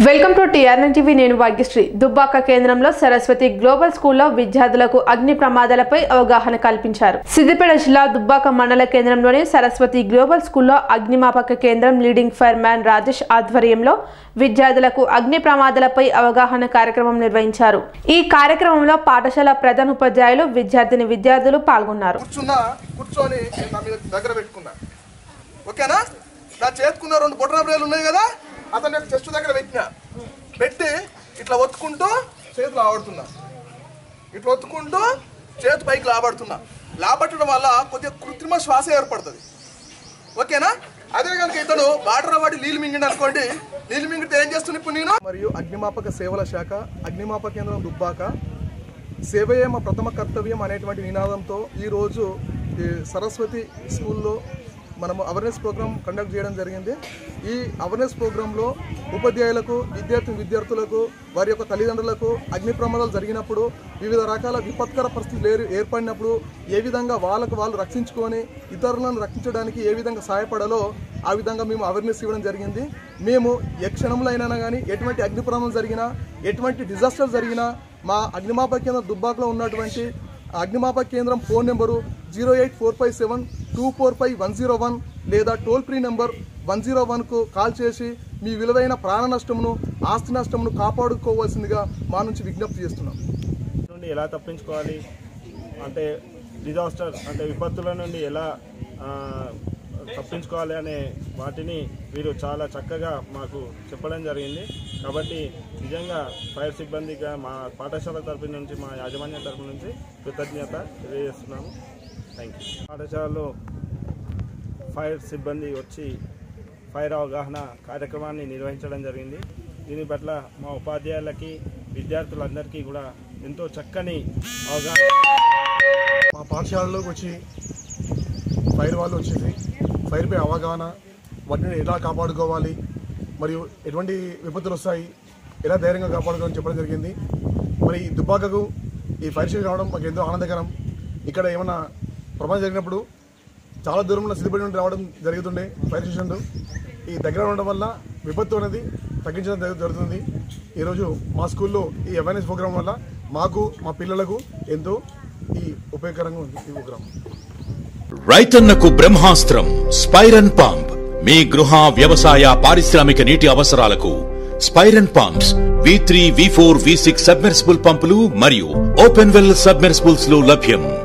welcome to TRN TV నేను భాగ్యశ్రీ దుబ్బాక కేంద్రంలో Saraswati global స్కూల్లో విద్యార్థులకు అగ్ని ప్రమాదాలపై అవగాహన కల్పించారు సిద్దిపేట జిల్లా దుబ్బాక మండల కేంద్రంలోని సరస్వతి గ్లోబల్ స్కూల్లో అగ్నిమాపక కేంద్రం లీడింగ్ ఫైర్ మ్యాన్ రాజేష్ ఆధ్వర్యంలో విద్యార్థులకు అగ్ని ప్రమాదాలపై అవగాహన కార్యక్రమం నిర్వహించారు ఈ కార్యక్రమంలో పాఠశాల ప్రధానోపాధ్యాయులు విద్యార్థిని విద్యార్థులు పాల్గొన్నారు కూర్చున్నా కూర్చొని నేను నా మీద దగ్గర పెట్టుకున్నా ఓకేనా నా చేతుకున్న రెండు బొట్టన బ్రేలు ఉన్నాయి కదా అతని యొక్క చెస్ట్ దగ్గర పెట్టినా పెట్టి ఇట్లా ఒత్తుకుంటూ చేతులు ఆడుతున్నా ఇట్లా ఒత్తుకుంటూ చేతి పైకి లాబడుతున్నా లాబట్టడం వల్ల కొద్దిగా కృత్రిమ శ్వాస ఏర్పడుతుంది ఓకేనా అదే కనుక ఇతను వాటర్ వాడి నీళ్ళు మింగిండి అనుకోండి నీళ్ళు మింగితే ఏం చేస్తుంది ఇప్పుడు నేను మరియు అగ్నిమాపక సేవల శాఖ అగ్నిమాపక కేంద్రం దుబ్బాక సేవయే మా ప్రథమ కర్తవ్యం అనేటువంటి నినాదంతో ఈరోజు ఈ సరస్వతి స్కూల్లో మనము అవేర్నెస్ ప్రోగ్రామ్ కండక్ట్ చేయడం జరిగింది ఈ అవేర్నెస్ ప్రోగ్రాంలో ఉపాధ్యాయులకు విద్యార్థి విద్యార్థులకు వారి యొక్క తల్లిదండ్రులకు అగ్ని ప్రమాదాలు జరిగినప్పుడు వివిధ రకాల విపత్కర పరిస్థితులు ఏర్- ఏర్పడినప్పుడు ఏ విధంగా వాళ్ళకు వాళ్ళు రక్షించుకొని ఇతరులను రక్షించడానికి ఏ విధంగా సహాయపడాలో ఆ విధంగా మేము అవేర్నెస్ ఇవ్వడం జరిగింది మేము ఏ క్షణంలో అయినా కానీ ఎటువంటి అగ్ని ప్రమాదం జరిగినా ఎటువంటి డిజాస్టర్ జరిగినా మా అగ్నిమాపక కేంద్రం దుబ్బాకలో ఉన్నటువంటి అగ్నిమాపక కేంద్రం phone number zero eight four five seven two four five one zero one లేదా toll free number one zero వన్కు కాల్ చేసి మీ విలువైన ప్రాణ నష్టమును ఆస్తి నష్టమును కాపాడుకోవాల్సిందిగా మా నుంచి విజ్ఞప్తి చేస్తున్నాం నుండి ఎలా తప్పించుకోవాలి అంటే డిజాస్టర్ అంటే విపత్తుల నుండి ఎలా ఆ, తప్పించుకోవాలి అనే వాటిని వీరు చాలా చక్కగా మాకు చెప్పడం జరిగింది కాబట్టి నిజంగా ఫైర్ సిబ్బందిగా మా పాఠశాల తరపు నుంచి మా యాజమాన్యం తరపు నుంచి కృతజ్ఞత తెలియజేస్తున్నాము థ్యాంక్ యూ పాఠశాలలో ఫైర్ సిబ్బంది వచ్చి ఫైర్ అవగాహన కార్యక్రమాన్ని నిర్వహించడం జరిగింది దీని పట్ల మా ఉపాధ్యాయులకి విద్యార్థులందరికీ కూడా ఎంతో చక్కని అవగాహన మా పాఠశాలలోకి వచ్చి ఫైర్ వాళ్ళు వచ్చేసి ఫైర్పై అవగాహన వాటిని ఎలా కాపాడుకోవాలి మరియు ఎటువంటి విపత్తులు వస్తాయి ఎలా ధైర్యంగా కాపాడుకోవాలని చెప్పడం జరిగింది మరి ఈ దుబ్బాకకు ఈ ఫైర్ స్టేషన్ రావడం మాకు ఎంతో ఆనందకరం ఇక్కడ ఏమైనా ప్రమాదం జరిగినప్పుడు చాలా దూరంలో సిద్ధిపడి నుండి రావడం జరుగుతుండే ఫైర్ స్టేషన్లు ఈ దగ్గర ఉండడం వల్ల విపత్తు అనేది తగ్గించడం జరుగు- జరుగుతుంది ఈరోజు మా స్కూల్లో ఈ అవేర్నెస్ ప్రోగ్రాం వల్ల మాకు మా పిల్లలకు ఎంతో ఈ ఉపయోగకరంగా ఉంది ఈ ప్రోగ్రాం రైతన్నకు బ్రహ్మాస్త్రం స్పైరన్ పంప్ మీ గృహ వ్యవసాయ పారిశ్రామిక నీటి అవసరాలకు స్పైరన్ pumps V three V four V six submersible పంపులు మరియు ఓపెన్ వెల్ సబ్మెర్సిబుల్స్ లో లభ్యం